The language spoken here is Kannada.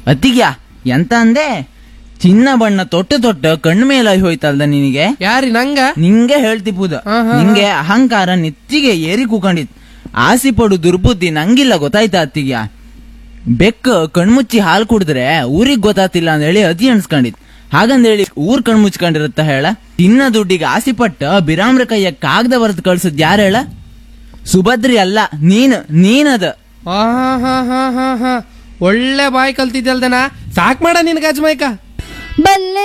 ಅತ್ತಿಗ್ಯಾ ಎಂತ ಅಂದೆ ಚಿನ್ನ ಬಣ್ಣ ತೊಟ್ಟು ತೊಟ್ಟು ಕಣ್ಣು ಮೇಲೆ ಹೋಯ್ತಲ್ದ ನಿನಗೆ ಯಾರಿ ನಂಗ ನಿಂಗೆ ಹೇಳ್ತಿಪ್ಪುದ ಹಾ, ಹಾ, ನಿಂಗೆ ಅಹಂಕಾರ ನೆತ್ತಿಗೆ ಏರಿ ಕೂಕೊಂಡಿತ್ ಆಸಿ ಪಡು ದುರ್ಬುದ್ಧಿ ನಂಗಿಲ್ಲ ಗೊತ್ತಾಯ್ತಾ ಅತ್ತಿಗ್ಯಾ ಬೆಕ್ಕ ಕಣ್ಮುಚ್ಚಿ ಹಾಲು ಕುಡಿದ್ರೆ ಊರಿಗ್ ಗೊತ್ತಾತಿಲ್ಲ ಅಂತ ಹೇಳಿ ಅತಿ ಅನ್ಸ್ಕೊಂಡಿತ್ ಹಾಗಂದೇಳಿ ಊರ್ ಕಣ್ಮುಚ್ಕೊಂಡಿರುತ್ತ ಹೇಳ ತಿನ್ನ ದುಡ್ಡಿಗೆ ಆಸಿ ಪಟ್ಟ ಬಿರಾಮ್ರ ಕೈಯ ಕಾಗದ ಬರೆದು ಕಳ್ಸದ್ ಯಾರ ಹೇಳ ಸುಭದ್ರಿ ಅಲ್ಲ ನೀನ್ ನೀನದ ಆ, ಹಾ ಹಾ ಹಾ ಹಾ ಹಾ ಒಳ್ಳೆ ಬಾಯ್ ಕಲ್ತಿದ್ದಲ್ದನ ಸಾಕ್ ಮಾಡ ನಿನ್ ಗಜ್ಮೈಕ ಬಲ್ಲೆ